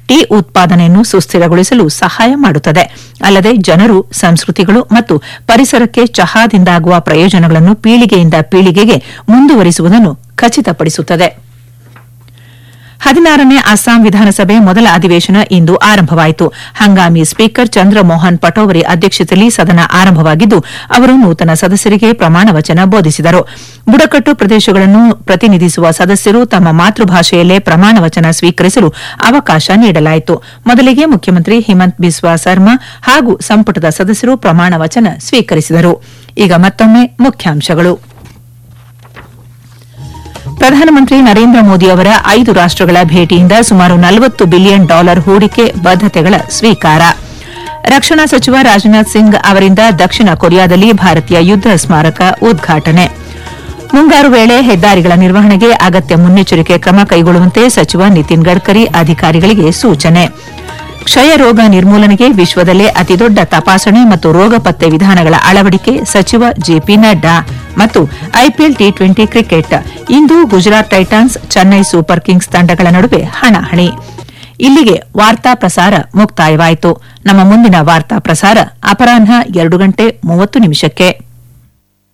tea ಉತ್ಪಾದನೆಯನ್ನು ಸುಸ್ಥಿರಗೊಳಿಸಲು ಸಹಾಯ ಮಾಡುತ್ತದೆ ಅಲ್ಲದೆ ಜನರು ಸಂಸ್ಕೃತಿಗಳು ಮತ್ತು ಪರಿಸರಕ್ಕೆ ಚಹಾದಿಂದಾಗುವ ಪ್ರಯೋಜನಗಳನ್ನು ಪೀಳಿಗೆಯಿಂದ ಪೀಳಿಗೆಗೆ ಮುಂದುವರಿಸುವುದನ್ನು ಖಚಿತಪಡಿಸುತ್ತದೆ ಹದಿನಾರನೇ ಅಸ್ಸಾಂ ವಿಧಾನಸಭೆ ಮೊದಲ ಅಧಿವೇಶನ ಇಂದು ಆರಂಭವಾಯಿತು ಹಂಗಾಮಿ ಸ್ಪೀಕರ್ ಚಂದ್ರಮೋಹನ್ ಪಟೋವರಿ ಅಧ್ಯಕ್ಷತೆಯಲ್ಲಿ ಸದನ ಆರಂಭವಾಗಿದ್ದು ಅವರು ನೂತನ ಸದಸ್ಯರಿಗೆ ಪ್ರಮಾಣ ವಚನ ಬೋಧಿಸಿದರು ಬುಡಕಟ್ಟು ಪ್ರದೇಶಗಳನ್ನು ಪ್ರತಿನಿಧಿಸುವ ಸದಸ್ಯರು ತಮ್ಮ ಮಾತೃಭಾಷೆಯಲ್ಲೇ ಪ್ರಮಾಣ ವಚನ ಸ್ವೀಕರಿಸಲು ಅವಕಾಶ ನೀಡಲಾಯಿತು ಮೊದಲಿಗೆ ಮುಖ್ಯಮಂತ್ರಿ ಹಿಮಂತ್ ಬಿಸ್ವಾ ಸರ್ಮಾ ಹಾಗೂ ಸಂಪುಟದ ಸದಸ್ಯರು ಪ್ರಮಾಣ ವಚನ ಸ್ವೀಕರಿಸಿದರು ಈಗ ಮತ್ತೊಮ್ಮೆ ಮುಖ್ಯಾಂಶಗಳು ಪ್ರಧಾನಮಂತ್ರಿ ನರೇಂದ್ರ ಮೋದಿ ಅವರ ಐದು ರಾಷ್ಟಗಳ ಭೇಟಿಯಿಂದ ಸುಮಾರು ನಲವತ್ತು ಬಿಲಿಯನ್ ಡಾಲರ್ ಹೂಡಿಕೆ ಬದ್ದತೆಗಳ ಸ್ವೀಕಾರ ರಕ್ಷಣಾ ಸಚಿವ ರಾಜನಾಥ್ ಸಿಂಗ್ ಅವರಿಂದ ದಕ್ಷಿಣ ಕೊರಿಯಾದಲ್ಲಿ ಭಾರತೀಯ ಯುದ್ದ ಸ್ಮಾರಕ ಉದ್ಘಾಟನೆ ಮುಂಗಾರು ವೇಳೆ ಹೆದ್ದಾರಿಗಳ ನಿರ್ವಹಣೆಗೆ ಅಗತ್ಯ ಮುನ್ನೆಚ್ಚರಿಕೆ ಕ್ರಮ ಕೈಗೊಳ್ಳುವಂತೆ ಸಚಿವ ನಿತಿನ್ ಗಡ್ಕರಿ ಅಧಿಕಾರಿಗಳಿಗೆ ಸೂಚನೆ ಕ್ಷಯ ರೋಗ ನಿರ್ಮೂಲನೆಗೆ ವಿಶ್ವದಲ್ಲೇ ಅತಿದೊಡ್ಡ ತಪಾಸಣೆ ಮತ್ತು ರೋಗ ಪತ್ತೆ ವಿಧಾನಗಳ ಅಳವಡಿಕೆ ಸಚಿವ ಜೆಪಿ ನಡ್ಡಾ ಮತ್ತು ಐಪಿಎಲ್ ಟಿ ಟ್ವೆಂಟಿ ಕ್ರಿಕೆಟ್ ಇಂದು Gujarat Titans Chennai Super Kings ತಂಡಗಳ ನಡುವೆ ಹಣಾಹಣಿ ಇಲ್ಲಿಗೆ ವಾರ್ತಾ ಪ್ರಸಾರ ಮುಕ್ತಾಯವಾಯಿತು ನಮ್ಮ ಮುಂದಿನ ವಾರ್ತಾ ಪ್ರಸಾರ ಅಪರಾಹ್ನ ಎರಡು ಗಂಟೆ ಮೂವತ್ತು ನಿಮಿಷಕ್ಕೆ